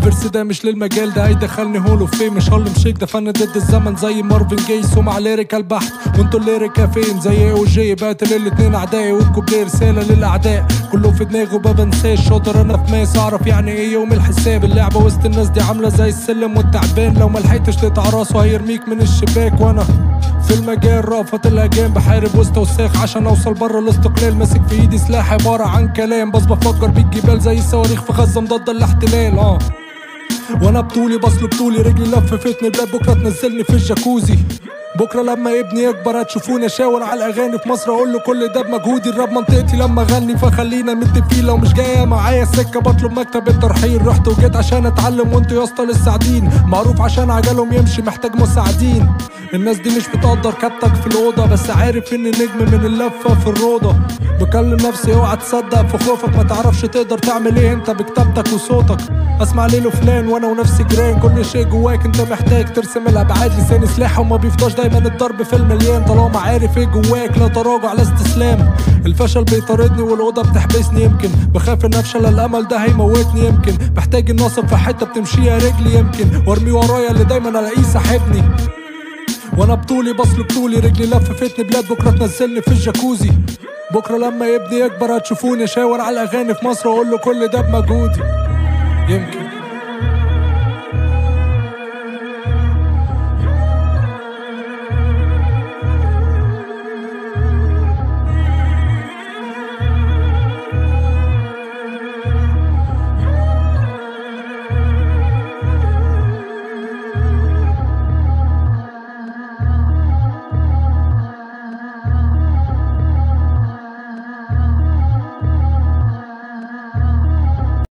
الفيرس ده مش للمجال ده هيدخلني هولو في مش هارلم شيك ده فن ضد الزمن زي مارفن جاي سمع ليريكا البحت وانتوا الليريكا فين زي او جي بقتل الاتنين اعدائي والكوبليه رساله للاعداء كله في دماغه ما بنساش شاطر انا في ماس اعرف يعني ايه يوم الحساب اللعبه وسط الناس دي عامله زي السلم والتعبان لو ما لحقتش تقطع راسه هيرميك من الشباك وانا في المجال رأفت الهجان بحارب وسط وساخ عشان اوصل بره الاستقلال ماسك في ايدي سلاح عباره عن كلام بس بفكر بالجبال زي الصواريخ في غزه مضاد الاحتلال اه وانا بطولي بصل بطولي رجلي لففتني الباب بكره تنزلني في الجاكوزي بكره لما ابني يكبر هتشوفوني اشاور على الاغاني في مصر اقول له كل ده بمجهودي الراب منطقتي لما اغني فخلينا متفقين لو مش جايه معايا السكه بطلب مكتب الترحيل رحت وجيت عشان اتعلم وانتوا يا اسطى لسه قاعدين معروف عشان عجلهم يمشي محتاج مساعدين الناس دي مش بتقدر كابتك في الاوضه بس عارف اني نجم من اللفه في الروضه بكلم نفسي اوعى تصدق في خوفك ما تعرفش تقدر تعمل ايه انت بكتابتك وصوتك اسمع ليلو فلان وانا ونفسي جيران كل شيء جواك انت محتاج ترسم الابعاد لسان سلاح وما بيفضاش دايما الضرب في المليان طالما عارف ايه جواك لا تراجع لا استسلام الفشل بيطاردني والاوضه بتحبسني يمكن بخاف ان افشل الامل ده هيموتني يمكن محتاج اني اثق في حته بتمشيها رجلي يمكن وارمي ورايا اللي دايما الاقيه ساحبني وانا بطولي بصل بطولي رجلي لففتني بلاد بكره تنزلني في الجاكوزي بكره لما ابني يكبر هتشوفوني اشاور على الاغاني في مصر واقول له كل ده بمجهودي يمكن